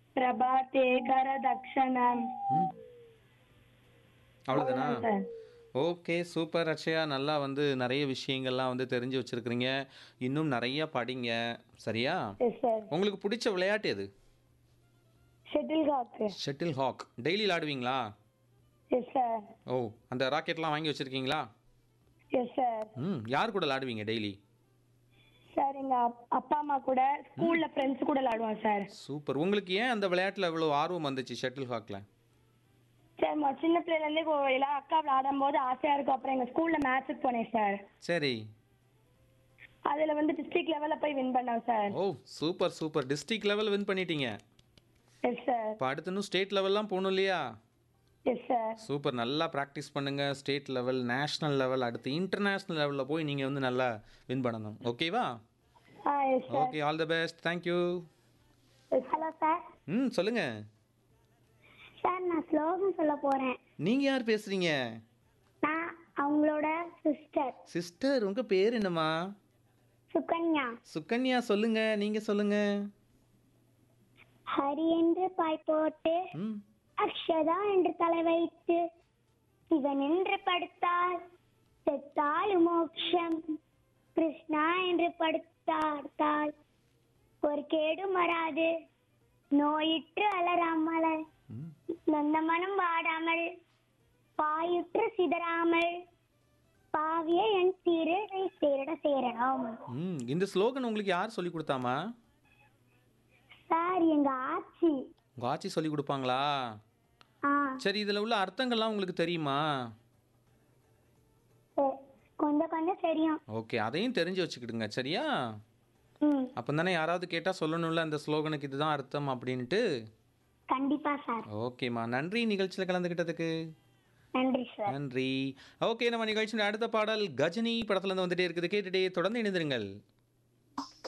பிரபாத்தே கர தக்ஷணம் ம் அவ்வளோதானா சார் ஓகே சூப்பர் அக்ஷயா நல்லா வந்து நிறைய விஷயங்கள்லாம் வந்து தெரிஞ்சு வச்சிருக்கிறீங்க இன்னும் நிறைய படிங்க சரியா எஸ் சார் உங்களுக்கு பிடிச்ச விளையாட்டு எது shuttle cock shuttle cock daily விளாடுவீங்களா எஸ் சார் ஓ அந்த ராக்கெட்லாம் வாங்கி வச்சிருக்கீங்களா எஸ் சார் ம் யார் கூட விளாடுவீங்க டெய்லி சார் எங்க அப்- அப்பா அம்மா கூட ஸ்கூல்ல ஃப்ரெண்ட்ஸ் கூட விளையாடுவோம் சார் சூப்பர் உங்களுக்கு ஏன் அந்த விளையாட்டில் இவ்வளோ ஆர்வம் வந்துச்சு ஷட்டில் ஹாக்கில் சார் மொ- சின்ன பிள்ளைல இருந்தே கோ- எல்லாம் அக்கா விளையாடும் போது ஆசையா இருக்கும் அப்புறம் எங்க ஸ்கூல்ல மேட்ச்சுக்கு போனேன் சார் சரி அதுல வந்து டிஸ்ட்ரிக்ட் லெவல்ல போய் வின் பண்ணோம் sir oh super super district level win பண்ணிட்டீங்க எஸ் சார் இப்போ அடுத்து இன்னும் ஸ்டேட் லெவல்லாம் போகணும் இல்லையா எஸ் சார் சூப்பர் நல்லா ப்ராக்டிஸ் பண்ணுங்க ஸ்டேட் லெவல் நேஷ்னல் லெவல் அடுத்து இன்டர்நேஷ்னல் லெவலில் போய் நீங்கள் வந்து நல்லா வின் பண்ணணும் ஓகேவா ஆ yes sir okay all the best thank you hello sir ம் சொல்லுங்க சார் நான் ஸ்லோகன் சொல்ல போறேன் நீங்கள் யார் பேசுகிறீங்க நான் அவங்களோட சிஸ்டர் சிஸ்டர் உங்கள் பேர் என்னம்மா சுகன்யா சுகன்யா சொல்லுங்க நீங்கள் சொல்லுங்க ஹரி என்று பாய் போட்டு ம் அக்ஷதா என்று தலை வைத்து சிவன் என்று படுத்தால் செத்தால் மோட்சம் கிருஷ்ணா என்று படுத்தால் ஒரு கேடும் வராது நோயிற்று அலராமல் ம் நொந்த மனம் வாடாமல் பாயுற்று சிதறாமல் பாவிய என் சீரரை சேரிட சேரணும் ம் இந்த ஸ்லோகன் உங்களுக்கு யார் சொல்லி கொடுத்தாமா சார் எங்க ஆச்சி உங்கள் ஆச்சி சொல்லி கொடுப்பாங்களா ஆ சரி இதில் உள்ள அர்த்தங்கள்லாம் உங்களுக்கு தெரியுமா சரி. கொஞ்சம் கொஞ்சம் தெரியும் ஓகே அதையும் தெரிஞ்சு வச்சுக்கிடுங்க சரியா ம் அப்போ தானே யாராவது கேட்டால் சொல்லணும்ல அந்த ஸ்லோகனுக்கு இதுதான் அர்த்தம் அப்படின்ட்டு கண்டிப்பா சார் ஓகேம்மா நன்றி நிகழ்ச்சியில் கலந்துக்கிட்டதுக்கு நன்றி சார் நன்றி ஓகே நம்ம நிகழ்ச்சியின் அடுத்த பாடல் கஜினி படத்துல இருந்து வந்துட்டே இருக்குது கேட்டுட்டே தொடர்ந்து இணைந்திருங்கள்